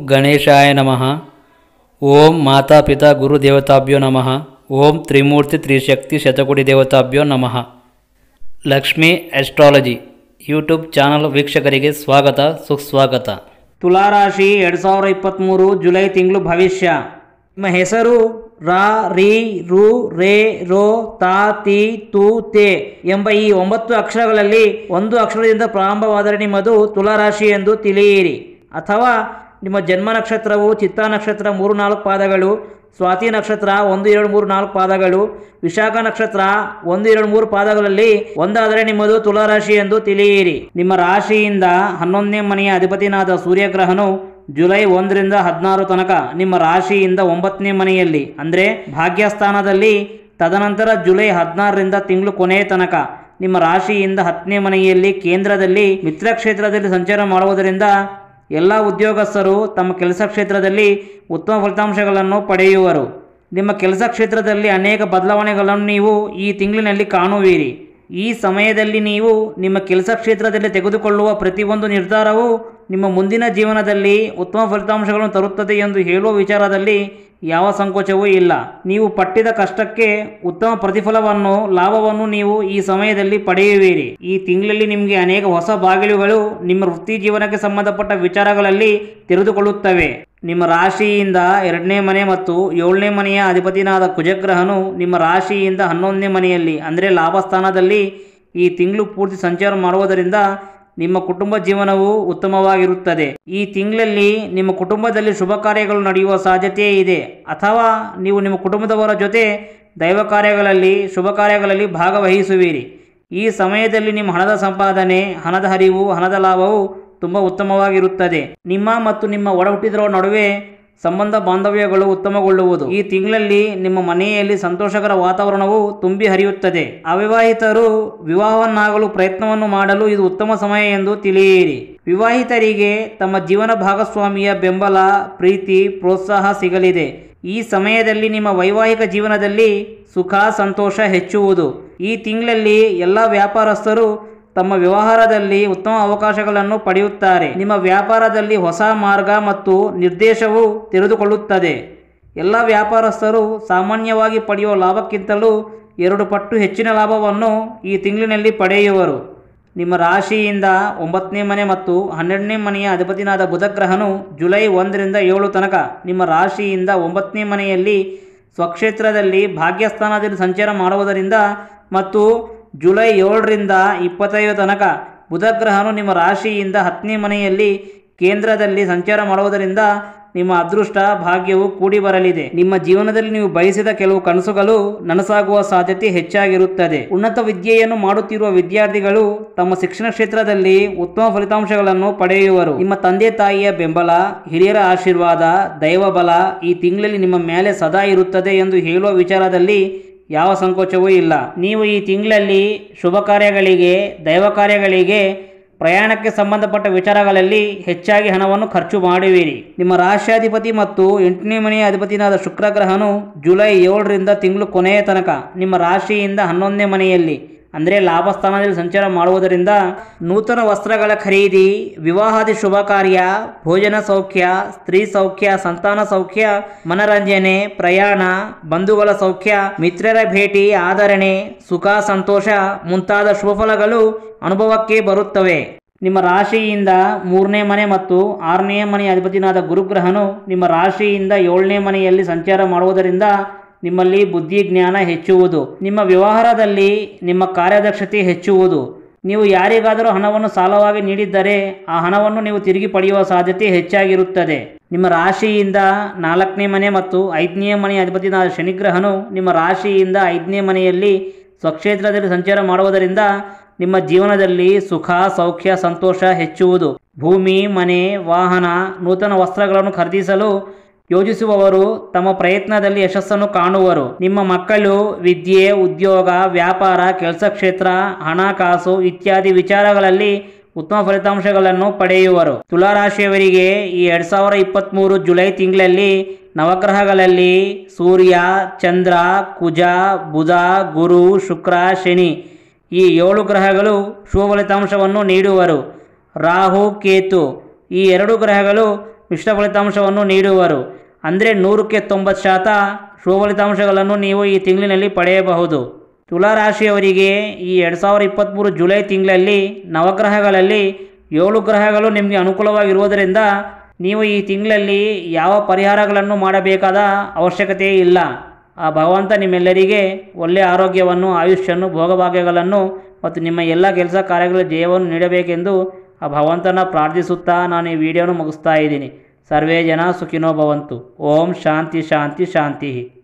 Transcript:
ಗಣೇಶಾಯ ನಮಃ ಓಂ ಮಾತಾಪಿತಾ ಗುರುದೇವತಾಭ್ಯೋ ನಮಃ ಓಂ ತ್ರಿಮೂರ್ತಿ ತ್ರಿಶಕ್ತಿ ಶತಕೋಟಿ ದೇವತಾಭ್ಯೋ ನಮಃ ಲಕ್ಷ್ಮೀ ಆಸ್ಟ್ರಾಲಜಿ ಯೂಟ್ಯೂಬ್ ಚಾನಲ್ ವೀಕ್ಷಕರಿಗೆ ಸ್ವಾಗತ ಸುಸ್ವಾಗತ ತುಲಾರಾಶಿ ಎರಡು ಸಾವಿರ ಇಪ್ಪತ್ತ್ಮೂರು ಜುಲೈ ತಿಂಗಳು ಭವಿಷ್ಯ ನಿಮ್ಮ ಹೆಸರು ರಾ ರಿ ರು ರೇ ರೋ ತಾ ತಿ ತು ತೇ ಎಂಬ ಈ ಒಂಬತ್ತು ಅಕ್ಷರಗಳಲ್ಲಿ ಒಂದು ಅಕ್ಷರದಿಂದ ಪ್ರಾರಂಭವಾದರೆ ನಿಮ್ಮದು ತುಲಾರಾಶಿ ಎಂದು ತಿಳಿಯಿರಿ ಅಥವಾ ನಿಮ್ಮ ಜನ್ಮ ನಕ್ಷತ್ರವು ಚಿತ್ತಾ ನಕ್ಷತ್ರ ಮೂರು ನಾಲ್ಕು ಪಾದಗಳು ಸ್ವಾತಿ ನಕ್ಷತ್ರ ಒಂದು ಎರಡು ಮೂರು ನಾಲ್ಕು ಪಾದಗಳು ವಿಶಾಖ ನಕ್ಷತ್ರ ಒಂದು ಎರಡು ಮೂರು ಪಾದಗಳಲ್ಲಿ ಒಂದಾದರೆ ನಿಮ್ಮದು ತುಲಾರಾಶಿ ಎಂದು ತಿಳಿಯಿರಿ ನಿಮ್ಮ ರಾಶಿಯಿಂದ ಹನ್ನೊಂದನೇ ಮನೆಯ ಅಧಿಪತಿನಾದ ಸೂರ್ಯಗ್ರಹನು ಜುಲೈ ಒಂದರಿಂದ ಹದಿನಾರು ತನಕ ನಿಮ್ಮ ರಾಶಿಯಿಂದ ಒಂಬತ್ತನೇ ಮನೆಯಲ್ಲಿ ಅಂದರೆ ಭಾಗ್ಯಸ್ಥಾನದಲ್ಲಿ ತದನಂತರ ಜುಲೈ ಹದಿನಾರರಿಂದ ತಿಂಗಳು ಕೊನೆಯ ತನಕ ನಿಮ್ಮ ರಾಶಿಯಿಂದ ಹತ್ತನೇ ಮನೆಯಲ್ಲಿ ಕೇಂದ್ರದಲ್ಲಿ ಮಿತ್ರ ಕ್ಷೇತ್ರದಲ್ಲಿ ಸಂಚಾರ ಮಾಡುವುದರಿಂದ ಎಲ್ಲ ಉದ್ಯೋಗಸ್ಥರು ತಮ್ಮ ಕೆಲಸ ಕ್ಷೇತ್ರದಲ್ಲಿ ಉತ್ತಮ ಫಲಿತಾಂಶಗಳನ್ನು ಪಡೆಯುವರು ನಿಮ್ಮ ಕೆಲಸ ಕ್ಷೇತ್ರದಲ್ಲಿ ಅನೇಕ ಬದಲಾವಣೆಗಳನ್ನು ನೀವು ಈ ತಿಂಗಳಿನಲ್ಲಿ ಕಾಣುವಿರಿ ಈ ಸಮಯದಲ್ಲಿ ನೀವು ನಿಮ್ಮ ಕೆಲಸ ಕ್ಷೇತ್ರದಲ್ಲಿ ತೆಗೆದುಕೊಳ್ಳುವ ಪ್ರತಿಯೊಂದು ನಿರ್ಧಾರವು ನಿಮ್ಮ ಮುಂದಿನ ಜೀವನದಲ್ಲಿ ಉತ್ತಮ ಫಲಿತಾಂಶಗಳನ್ನು ತರುತ್ತದೆ ಎಂದು ಹೇಳುವ ವಿಚಾರದಲ್ಲಿ ಯಾವ ಸಂಕೋಚವೂ ಇಲ್ಲ ನೀವು ಪಟ್ಟಿದ ಕಷ್ಟಕ್ಕೆ ಉತ್ತಮ ಪ್ರತಿಫಲವನ್ನು ಲಾಭವನ್ನು ನೀವು ಈ ಸಮಯದಲ್ಲಿ ಪಡೆಯುವಿರಿ ಈ ತಿಂಗಳಲ್ಲಿ ನಿಮಗೆ ಅನೇಕ ಹೊಸ ಬಾಗಿಲುಗಳು ನಿಮ್ಮ ವೃತ್ತಿ ಜೀವನಕ್ಕೆ ಸಂಬಂಧಪಟ್ಟ ವಿಚಾರಗಳಲ್ಲಿ ತೆರೆದುಕೊಳ್ಳುತ್ತವೆ ನಿಮ್ಮ ರಾಶಿಯಿಂದ ಎರಡನೇ ಮನೆ ಮತ್ತು ಏಳನೇ ಮನೆಯ ಅಧಿಪತಿನಾದ ಕುಜಗ್ರಹನು ನಿಮ್ಮ ರಾಶಿಯಿಂದ ಹನ್ನೊಂದನೇ ಮನೆಯಲ್ಲಿ ಅಂದರೆ ಲಾಭಸ್ಥಾನದಲ್ಲಿ ಈ ತಿಂಗಳು ಪೂರ್ತಿ ಸಂಚಾರ ಮಾಡುವುದರಿಂದ ನಿಮ್ಮ ಕುಟುಂಬ ಜೀವನವು ಉತ್ತಮವಾಗಿರುತ್ತದೆ ಈ ತಿಂಗಳಲ್ಲಿ ನಿಮ್ಮ ಕುಟುಂಬದಲ್ಲಿ ಶುಭ ಕಾರ್ಯಗಳು ನಡೆಯುವ ಸಾಧ್ಯತೆ ಇದೆ ಅಥವಾ ನೀವು ನಿಮ್ಮ ಕುಟುಂಬದವರ ಜೊತೆ ದೈವ ಕಾರ್ಯಗಳಲ್ಲಿ ಶುಭ ಕಾರ್ಯಗಳಲ್ಲಿ ಭಾಗವಹಿಸುವಿರಿ ಈ ಸಮಯದಲ್ಲಿ ನಿಮ್ಮ ಹಣದ ಸಂಪಾದನೆ ಹಣದ ಹರಿವು ಹಣದ ಲಾಭವು ತುಂಬ ಉತ್ತಮವಾಗಿರುತ್ತದೆ ನಿಮ್ಮ ಮತ್ತು ನಿಮ್ಮ ಒಡ ಹುಟ್ಟಿದವರ ನಡುವೆ ಸಂಬಂಧ ಬಾಂಧವ್ಯಗಳು ಉತ್ತಮಗೊಳ್ಳುವುದು ಈ ತಿಂಗಳಲ್ಲಿ ನಿಮ್ಮ ಮನೆಯಲ್ಲಿ ಸಂತೋಷಕರ ವಾತಾವರಣವು ತುಂಬಿ ಹರಿಯುತ್ತದೆ ಅವಿವಾಹಿತರು ವಿವಾಹವನ್ನಾಗಲು ಪ್ರಯತ್ನವನ್ನು ಮಾಡಲು ಇದು ಉತ್ತಮ ಸಮಯ ಎಂದು ತಿಳಿಯಿರಿ ವಿವಾಹಿತರಿಗೆ ತಮ್ಮ ಜೀವನ ಭಾಗಸ್ವಾಮಿಯ ಬೆಂಬಲ ಪ್ರೀತಿ ಪ್ರೋತ್ಸಾಹ ಸಿಗಲಿದೆ ಈ ಸಮಯದಲ್ಲಿ ನಿಮ್ಮ ವೈವಾಹಿಕ ಜೀವನದಲ್ಲಿ ಸುಖ ಸಂತೋಷ ಹೆಚ್ಚುವುದು ಈ ತಿಂಗಳಲ್ಲಿ ಎಲ್ಲ ವ್ಯಾಪಾರಸ್ಥರು ತಮ್ಮ ವ್ಯವಹಾರದಲ್ಲಿ ಉತ್ತಮ ಅವಕಾಶಗಳನ್ನು ಪಡೆಯುತ್ತಾರೆ ನಿಮ್ಮ ವ್ಯಾಪಾರದಲ್ಲಿ ಹೊಸ ಮಾರ್ಗ ಮತ್ತು ನಿರ್ದೇಶವು ತೆರೆದುಕೊಳ್ಳುತ್ತದೆ ಎಲ್ಲ ವ್ಯಾಪಾರಸ್ಥರು ಸಾಮಾನ್ಯವಾಗಿ ಪಡೆಯುವ ಲಾಭಕ್ಕಿಂತಲೂ ಎರಡು ಪಟ್ಟು ಹೆಚ್ಚಿನ ಲಾಭವನ್ನು ಈ ತಿಂಗಳಿನಲ್ಲಿ ಪಡೆಯುವರು ನಿಮ್ಮ ರಾಶಿಯಿಂದ ಒಂಬತ್ತನೇ ಮನೆ ಮತ್ತು ಹನ್ನೆರಡನೇ ಮನೆಯ ಅಧಿಪತಿನಾದ ಬುಧಗ್ರಹನು ಜುಲೈ ಒಂದರಿಂದ ಏಳು ತನಕ ನಿಮ್ಮ ರಾಶಿಯಿಂದ ಒಂಬತ್ತನೇ ಮನೆಯಲ್ಲಿ ಸ್ವಕ್ಷೇತ್ರದಲ್ಲಿ ಭಾಗ್ಯಸ್ಥಾನದಲ್ಲಿ ಸಂಚಾರ ಮಾಡುವುದರಿಂದ ಮತ್ತು ಜುಲೈ ಏಳರಿಂದ ಇಪ್ಪತ್ತೈದು ತನಕ ಬುಧಗ್ರಹನು ನಿಮ್ಮ ರಾಶಿಯಿಂದ ಹತ್ತನೇ ಮನೆಯಲ್ಲಿ ಕೇಂದ್ರದಲ್ಲಿ ಸಂಚಾರ ಮಾಡುವುದರಿಂದ ನಿಮ್ಮ ಅದೃಷ್ಟ ಭಾಗ್ಯವು ಕೂಡಿ ಬರಲಿದೆ ನಿಮ್ಮ ಜೀವನದಲ್ಲಿ ನೀವು ಬಯಸಿದ ಕೆಲವು ಕನಸುಗಳು ನನಸಾಗುವ ಸಾಧ್ಯತೆ ಹೆಚ್ಚಾಗಿರುತ್ತದೆ ಉನ್ನತ ವಿದ್ಯೆಯನ್ನು ಮಾಡುತ್ತಿರುವ ವಿದ್ಯಾರ್ಥಿಗಳು ತಮ್ಮ ಶಿಕ್ಷಣ ಕ್ಷೇತ್ರದಲ್ಲಿ ಉತ್ತಮ ಫಲಿತಾಂಶಗಳನ್ನು ಪಡೆಯುವರು ನಿಮ್ಮ ತಂದೆ ತಾಯಿಯ ಬೆಂಬಲ ಹಿರಿಯರ ಆಶೀರ್ವಾದ ದೈವ ಬಲ ಈ ತಿಂಗಳಲ್ಲಿ ನಿಮ್ಮ ಮೇಲೆ ಸದಾ ಇರುತ್ತದೆ ಎಂದು ಹೇಳುವ ವಿಚಾರದಲ್ಲಿ ಯಾವ ಸಂಕೋಚವೂ ಇಲ್ಲ ನೀವು ಈ ತಿಂಗಳಲ್ಲಿ ಶುಭ ಕಾರ್ಯಗಳಿಗೆ ದೈವ ಕಾರ್ಯಗಳಿಗೆ ಪ್ರಯಾಣಕ್ಕೆ ಸಂಬಂಧಪಟ್ಟ ವಿಚಾರಗಳಲ್ಲಿ ಹೆಚ್ಚಾಗಿ ಹಣವನ್ನು ಖರ್ಚು ಮಾಡುವಿರಿ ನಿಮ್ಮ ರಾಷ್ಟ್ರಾಧಿಪತಿ ಮತ್ತು ಎಂಟನೇ ಮನೆಯ ಅಧಿಪತಿನಾದ ಶುಕ್ರಗ್ರಹನು ಜುಲೈ ಏಳರಿಂದ ತಿಂಗಳು ಕೊನೆಯ ತನಕ ನಿಮ್ಮ ರಾಶಿಯಿಂದ ಹನ್ನೊಂದನೇ ಮನೆಯಲ್ಲಿ ಅಂದರೆ ಲಾಭಸ್ಥಾನದಲ್ಲಿ ಸಂಚಾರ ಮಾಡುವುದರಿಂದ ನೂತನ ವಸ್ತ್ರಗಳ ಖರೀದಿ ವಿವಾಹಾದಿ ಶುಭ ಕಾರ್ಯ ಭೋಜನ ಸೌಖ್ಯ ಸ್ತ್ರೀ ಸೌಖ್ಯ ಸಂತಾನ ಸೌಖ್ಯ ಮನರಂಜನೆ ಪ್ರಯಾಣ ಬಂಧುಗಳ ಸೌಖ್ಯ ಮಿತ್ರರ ಭೇಟಿ ಆದರಣೆ ಸುಖ ಸಂತೋಷ ಮುಂತಾದ ಶುಭಫಲಗಳು ಅನುಭವಕ್ಕೆ ಬರುತ್ತವೆ ನಿಮ್ಮ ರಾಶಿಯಿಂದ ಮೂರನೇ ಮನೆ ಮತ್ತು ಆರನೇ ಮನೆಯ ಅಧಿಪತಿನಾದ ಗುರುಗ್ರಹನು ನಿಮ್ಮ ರಾಶಿಯಿಂದ ಏಳನೇ ಮನೆಯಲ್ಲಿ ಸಂಚಾರ ಮಾಡುವುದರಿಂದ ನಿಮ್ಮಲ್ಲಿ ಬುದ್ಧಿ ಜ್ಞಾನ ಹೆಚ್ಚುವುದು ನಿಮ್ಮ ವ್ಯವಹಾರದಲ್ಲಿ ನಿಮ್ಮ ಕಾರ್ಯದಕ್ಷತೆ ಹೆಚ್ಚುವುದು ನೀವು ಯಾರಿಗಾದರೂ ಹಣವನ್ನು ಸಾಲವಾಗಿ ನೀಡಿದ್ದರೆ ಆ ಹಣವನ್ನು ನೀವು ತಿರುಗಿ ಪಡೆಯುವ ಸಾಧ್ಯತೆ ಹೆಚ್ಚಾಗಿರುತ್ತದೆ ನಿಮ್ಮ ರಾಶಿಯಿಂದ ನಾಲ್ಕನೇ ಮನೆ ಮತ್ತು ಐದನೇ ಮನೆಯ ಅಧಿಪತಿನಾದ ಶನಿಗ್ರಹನು ನಿಮ್ಮ ರಾಶಿಯಿಂದ ಐದನೇ ಮನೆಯಲ್ಲಿ ಸ್ವಕ್ಷೇತ್ರದಲ್ಲಿ ಸಂಚಾರ ಮಾಡುವುದರಿಂದ ನಿಮ್ಮ ಜೀವನದಲ್ಲಿ ಸುಖ ಸೌಖ್ಯ ಸಂತೋಷ ಹೆಚ್ಚುವುದು ಭೂಮಿ ಮನೆ ವಾಹನ ನೂತನ ವಸ್ತ್ರಗಳನ್ನು ಖರೀದಿಸಲು ಯೋಜಿಸುವವರು ತಮ್ಮ ಪ್ರಯತ್ನದಲ್ಲಿ ಯಶಸ್ಸನ್ನು ಕಾಣುವರು ನಿಮ್ಮ ಮಕ್ಕಳು ವಿದ್ಯೆ ಉದ್ಯೋಗ ವ್ಯಾಪಾರ ಕೆಲಸ ಕ್ಷೇತ್ರ ಹಣಕಾಸು ಇತ್ಯಾದಿ ವಿಚಾರಗಳಲ್ಲಿ ಉತ್ತಮ ಫಲಿತಾಂಶಗಳನ್ನು ಪಡೆಯುವರು ತುಲಾರಾಶಿಯವರಿಗೆ ಈ ಎರಡು ಸಾವಿರ ಇಪ್ಪತ್ತ್ಮೂರು ಜುಲೈ ತಿಂಗಳಲ್ಲಿ ನವಗ್ರಹಗಳಲ್ಲಿ ಸೂರ್ಯ ಚಂದ್ರ ಕುಜ ಬುಧ ಗುರು ಶುಕ್ರ ಶನಿ ಈ ಏಳು ಗ್ರಹಗಳು ಶುಭ ಫಲಿತಾಂಶವನ್ನು ನೀಡುವರು ರಾಹು ಕೇತು ಈ ಎರಡು ಗ್ರಹಗಳು ಮಿಶ್ರ ಫಲಿತಾಂಶವನ್ನು ನೀಡುವರು ಅಂದರೆ ನೂರಕ್ಕೆ ತೊಂಬತ್ತು ಶಾತ ಶುಭ ಫಲಿತಾಂಶಗಳನ್ನು ನೀವು ಈ ತಿಂಗಳಿನಲ್ಲಿ ಪಡೆಯಬಹುದು ತುಲಾ ರಾಶಿಯವರಿಗೆ ಈ ಎರಡು ಸಾವಿರದ ಇಪ್ಪತ್ತ್ಮೂರು ಜುಲೈ ತಿಂಗಳಲ್ಲಿ ನವಗ್ರಹಗಳಲ್ಲಿ ಏಳು ಗ್ರಹಗಳು ನಿಮಗೆ ಅನುಕೂಲವಾಗಿರುವುದರಿಂದ ನೀವು ಈ ತಿಂಗಳಲ್ಲಿ ಯಾವ ಪರಿಹಾರಗಳನ್ನು ಮಾಡಬೇಕಾದ ಅವಶ್ಯಕತೆ ಇಲ್ಲ ಆ ಭಗವಂತ ನಿಮ್ಮೆಲ್ಲರಿಗೆ ಒಳ್ಳೆಯ ಆರೋಗ್ಯವನ್ನು ಆಯುಷ್ಯನ್ನು ಭೋಗಭಾಗ್ಯಗಳನ್ನು ಮತ್ತು ನಿಮ್ಮ ಎಲ್ಲ ಕೆಲಸ ಕಾರ್ಯಗಳ ಜಯವನ್ನು ನೀಡಬೇಕೆಂದು ಆ ಭಗವಂತನ ಪ್ರಾರ್ಥಿಸುತ್ತಾ ನಾನು ಈ ವಿಡಿಯೋನ ಮುಗಿಸ್ತಾ ಇದ್ದೀನಿ ಸರ್ವೇ ಜನ ಸುಖಿನೋ ಭವಂತು ಓಂ ಶಾಂತಿ ಶಾಂತಿ ಶಾಂತಿ